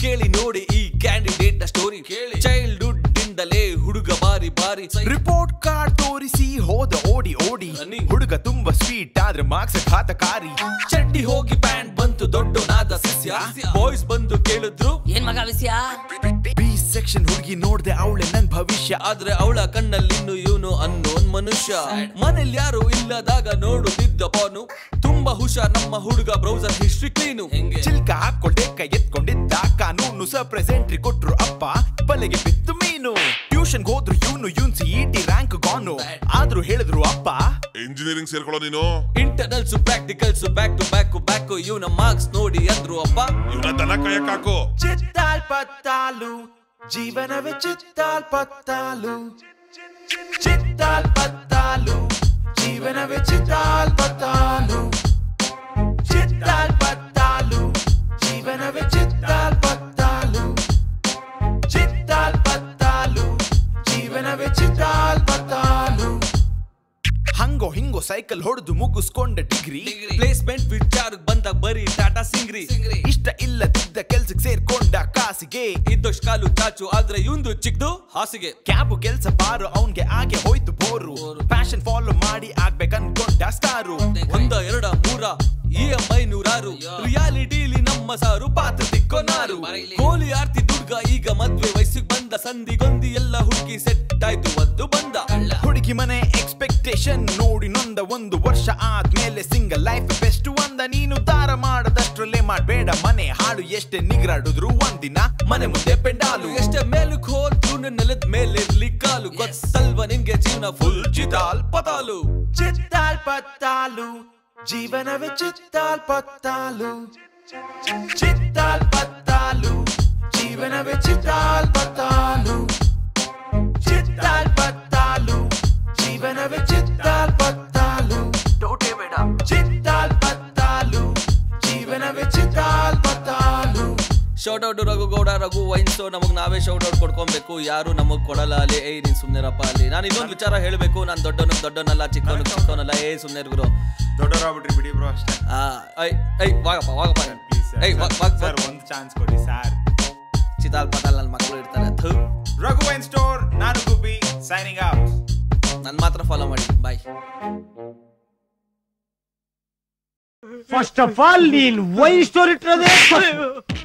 ಕೇಳಿ ನೋಡಿ ಈ ಕ್ಯಾಂಡಿಡೇಟ್ ನ ಸ್ಟೋರಿ ಕೇಳಿ ಚೈಲ್ಡ್ಹುಡ್ ಇಂದಲೇ ಹುಡುಗ ಬಾರಿ ಬಾರಿ ರಿಪೋರ್ಟ್ ಕಾರ್ಡ್ ತೋರಿಸಿ ಹೋದ ಓಡಿ ಓಡಿ Running. ಹುಡುಗ ತುಂಬಾ ಸ್ವೀಟ್ ಆದ್ರೆ ಮಾರ್ಕ್ಸ್ ಘಾತಕಾರಿ ಚಡ್ಡಿ ಹೋಗಿ ಪ್ಯಾಂಟ್ ಬಂತು ದೊಡ್ಡನಾದ ಸಸ್ಯ ಬಾಯ್ಸ್ ಬಂದು ಕೇಳಿದ್ರು ಏನ್ ಮಗ ವಿಷಯ ಬಿ ಸೆಕ್ಷನ್ ಹುಡುಗಿ ನೋಡ್ದೆ ಅವಳೆ ನನ್ ಭವಿಷ್ಯ ಆದ್ರೆ ಅವಳ ಕಣ್ಣಲ್ಲಿ ಇನ್ನು ಇವನು ಅನ್ನೋನ್ ಮನುಷ್ಯ ಮನೇಲಿ ಯಾರು ಇಲ್ಲದಾಗ ನೋಡುತ್ತಿದ್ದ ಪಾನು ತುಂಬಾ ಹುಷಾರ್ ನಮ್ಮ ಹುಡುಗ ಬ್ರೌಸರ್ ಹಿಸ್ಟ್ರಿ ಕ್ಲೀನು ಚಿಲ್ಕ ಹಾಕೊಳ್ದೆ ಕೈ ಎತ್ಕೊಂಡಿದ್ದ ಕಾನೂನು ಸಪ್ರೆಸೆಂಟ್ರಿ ಕೊಟ್ರು ಅಪ್ಪ ಬಲೆಗೆ ಬಿತ್ತು ಮೀನು ಟ್ಯೂಷನ್ ಹೋದ್ರು ಇವನು ಯೂನ್ ಸಿ ಟಿ ರ್ಯಾಂಕ್ ಗಾನು ಆದ್ರೂ ಹೇಳಿದ್ರು ಅಪ್ಪ ಇಂಜಿನಿಯರಿಂಗ್ ಸೇರ್ಕೊಳ್ಳೋ ನೀನು internals practicals back to back back ಇವನ ಮಾರ್ಕ್ಸ್ ನೋಡಿ ಅಂದ್ರು ಅಪ್ಪ ಇವನ ದನ ಕಾಯಕ್ ಹಾಕು ಚಿತ್ತಾಲ್ ಪತ್ತಾಲು ಜೀವನವೇ ಚಿತ್ತಾಲ್ ಪತ್ತಾಲು ಚಿತ್ತಾಲ್ ಪತ್ತಾಲು ಜೀವನವೇ ಚಿತ್ತಾಲ್ ಪತ್ತಾಲು ಚಿತ್ತಾಲ್ ಪತ್ತಾಲು ಜೀವನವೇ ಚಿತ್ತಾಲ್ ಪತ್ತಾಲು ಚಿತ್ತಾಲ್ ಪತ್ತಾಲು ಜೀವನವೇ ಚಿತ್ತಾಲ್ ಪತ್ತಾಲು ಹಂಗೋ ಹಿಂಗೋ ಸೈಕಲ್ ಹೊಡೆದು ಮುಗಿಸ್ಕೊಂಡ ಡಿಗ್ರಿ ಪ್ಲೇಸ್ಮೆಂಟ್ ವಿಚಾರಕ್ಕೆ ಬಂದಾಗ ಬರೀ ಟಾಟಾ ಸಿಂಗ್ರಿ ಇಷ್ಟ ಇಲ್ಲದಿದ್ದ ಕೆಲ್ಸಕ್ಕೆ ಸೇರ್ಕೊಂಡ ಕಾಸಿಗೆ ಇದ್ದಷ್ಟು ಕಾಲು ಚಾಚು ಆದ್ರೆ ಇವಂದು ಚಿಕ್ಕದು ಹಾಸಿಗೆ ಕ್ಯಾಬು ಕೆಲ್ಸ ಬಾರು ಅವನ್ಗೆ ಆಗೆ ಹೋಯ್ತು ಬೋರು ಫ್ಯಾಷನ್ ಫಾಲೋ ಮಾಡಿ ಆಗ್ಬೇಕು ಅನ್ಕೊಂಡ ಸ್ಟಾರು ಒಂದ ಎರಡ ಮೂರ ಇ ಎಂ ಐ ನೂರಾರು ರಿಯಾಲಿಟಿಲಿ ನಮ್ಮ ಸಾರು ಪಾತ್ರ ತಿಕ್ಕೋನಾರು ಕೋಲಿ ಆರ್ತಿ ದುರ್ಗ ಈಗ ಮದ್ವೆ ವಯಸ್ಸಿಗೆ ಬಂದ ಸಂಧಿಗೊಂದಿ ಎಲ್ಲ ಹುಡುಗಿ ಸೆಟ್ ಆಯ್ತು ಒಂದು ಬಂದ ಹುಡುಗಿ ಮನೆ ಎಕ್ಸ್ಪೆಕ್ಟೇಷನ್ ನೋಡಿ ನೊಂದ ಒಂದು ವರ್ಷ ಆದ್ಮೇಲೆ ಸಿಂಗಲ್ ಲೈಫ್ ಬೆಸ್ಟ್ ಒಂದ ನೀನು ದಾರ ಮಾಡದಷ್ಟ್ರಲ್ಲೇ ಮಾಡ್ಬೇಡ ಮನೆ ಹಾಡು ಎಷ್ಟೇ ನಿಗ್ರಾಡಿದ್ರು ಒಂದಿನ ಮನೆ ಮುಂದೆ ಪೆಂಡಾಲು ಎಷ್ಟೇ ಮೇಲಕ್ ಹೋದ್ರು ನೆಲದ ಮೇಲಿರ್ಲಿ ಕಾಲು ಗೊತ್ತಲ್ವ ನಿನ್ಗೆ ಜೀವನ ಫುಲ್ ಚಿತಾಲ್ ಪತಾಲು ಚಿತ್ತಾಲ್ ಪತ್ತಾಲು ಜೀವನವೇ ಚಿತ್ತಾಲ್ ಪತ್ತಾಲು ಚಿತ್ತಾಲ್ ಪತ್ತಾಲು ಜೀವನವೇ ಚಿತ್ತಾಲ್ ಪತ್ತಾಲು ಚಿತ್ತಾಲ್ ಪತ್ತಾಲು ಜೀವನವೇ ಚಿತ್ತಾಲ್ ಪತ್ತಾಲು ಚಿತ್ತಾಲ್ ಪತ್ತಾಲು ಜೀವನವೇ ಚಿತ್ತಾಲ್ ಪತ್ತಾಲು shout out Raghu Gowda Raghu wines ನಮಗ್ ನಾವೇ ಶೌಟ್ ಔಟ್ ಕೊಡ್ಕೊಬೇಕು ಯಾರು ನಮಗ್ ಕೊಡಲ್ಲ ಅಲ್ಲಿ ಏಯ್ ನೀನ್ ಸುಮ್ನೆರಪ್ಪ ಅಲ್ಲಿ ನಾನು ಇನ್ನೊಂದು ವಿಚಾರ ಹೇಳ್ಬೇಕು ನಾನು ದೊಡ್ಡವನು ದೊಡ್ಡವನಲ್ಲ ಚಿಕ್ಕವನು ಚಿಕ್ಕವನಲ್ಲ ಏ ಸುಮ್ನೆ ಗುರು ದೊಡ್ಡವರಾಗ್ಬಿಟ್ರಿ ಬಿಡಿ ಬ್ರೋ ಅಷ್ಟೇ ಆ, ಐ ಐ ವಾಗಪ್ಪ ವಾಗಪ್ಪ ಪ್ಲೀಸ್ ಏಯ್ ವಾಗ್ ವಾಗ್ ಸರ್ ಒಂದು ಚಾನ್ಸ್ ಕೊಡಿ ಸರ್ ಚಿತಾಲ್ ಪತಾಲ್ ನನ್ನ ಮಕ್ಕಳು ಇರ್ತಾರೆ ಥು ರಘುವೈನ್ ಸ್ಟೋರ್ ನಾನು ಗುಬ್ಬಿ ಸೈನಿಂಗ್ ಔಟ್ ನನ್ ಮಾತ್ರ ಫಾಲೋ ಮಾಡಿ ಬಾಯ್ ಫಸ್ಟ್ ಆಫ್ ಆಲ್ ನೀನ್ ವೈನ್ ಸ್ಟೋರ್ ಇಟ್ಟಿರೋದೇ